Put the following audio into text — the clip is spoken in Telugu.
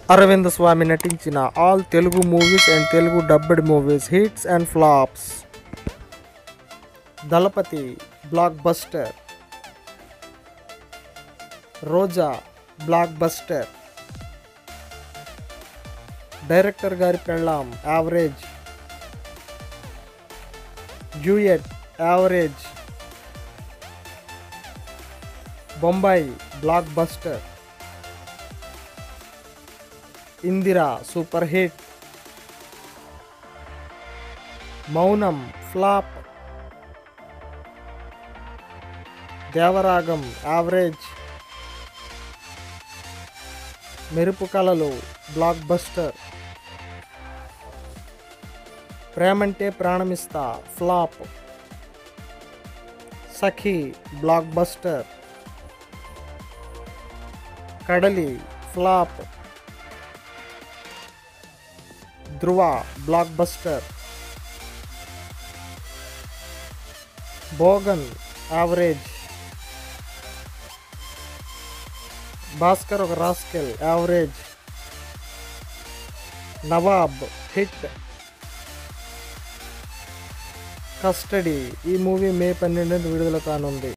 అరవింద్ స్వామి నటించిన all Telugu movies and Telugu dubbed movies hits and flops Dalapathi blockbuster Roja blockbuster director Gari Pellam average duet average Bombay blockbuster Indira super hit Mounam flop Devaragam average Merupu Kalalu blockbuster Premante Pranamistha flop Sakhi blockbuster Kadali flop Dhruva blockbuster Bogan average Bhaskar Oka rascal average Nawab hit custody ఈ మూవీ మే పన్నెండున విడుదల కానుంది